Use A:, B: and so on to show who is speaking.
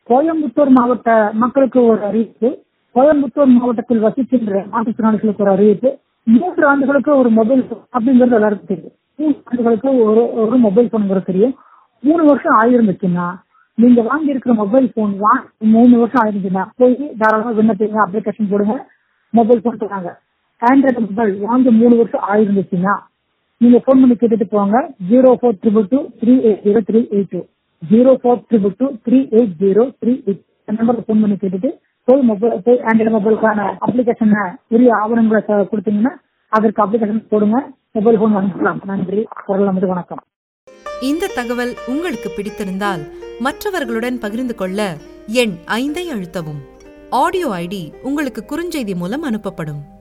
A: கோயம்புத்தூர் மாவட்ட மக்களுக்கு ஒரு அறிவிப்பு கோயம்புத்தூர் மாவட்டத்தில் வசிக்கின்ற மாற்றுத்திறனாளிகளுக்கு ஒரு அறிவிப்பு மூன்று ஆண்டுகளுக்கு ஒரு மொபைல் போன் அப்படிங்கிறது எல்லாருக்கும் தெரியும் மூணு ஆண்டுகளுக்கு ஒரு ஒரு மொபைல் போனுங்கிறது தெரியும் மூணு வருஷம் ஆயிருந்துச்சுன்னா நீங்க வாங்கி இருக்கிற மொபைல் போன் வாங்கி மூணு வருஷம் ஆயிருந்துச்சுன்னா போய் தாராளமா விண்ணப்பிங்க அப்ளிகேஷன் போடுங்க மொபைல் போன் தராங்க ஆண்ட்ராய்டு மொபைல் வாங்கி மூணு வருஷம் ஆயிருந்துச்சுன்னா நீங்க போன் பண்ணி கேட்டுட்டு போங்க zero four triple two three eight zero three eight two zero four triple two three eight zero three eight இந்த நம்பருக்கு ஃபோன் பண்ணி கேட்டுட்டு போய் மொபைல் போய் ஆண்ட்ராய்டு மொபைலுக்கான அப்ளிகேஷனை உரிய ஆவணங்களை ச- கொடுத்தீங்கன்னா அதற்கு அப்ளிகேஷன் போடுங்க மொபைல் போன் வாங்கிக்கலாம் நன்றி குரல் நமது வணக்கம்
B: இந்த தகவல் உங்களுக்கு பிடித்திருந்தால் மற்றவர்களுடன் பகிர்ந்து கொள்ள எண் ஐந்தை அழுத்தவும் ஆடியோ ஐடி உங்களுக்கு குறுஞ்செய்தி மூலம் அனுப்பப்படும்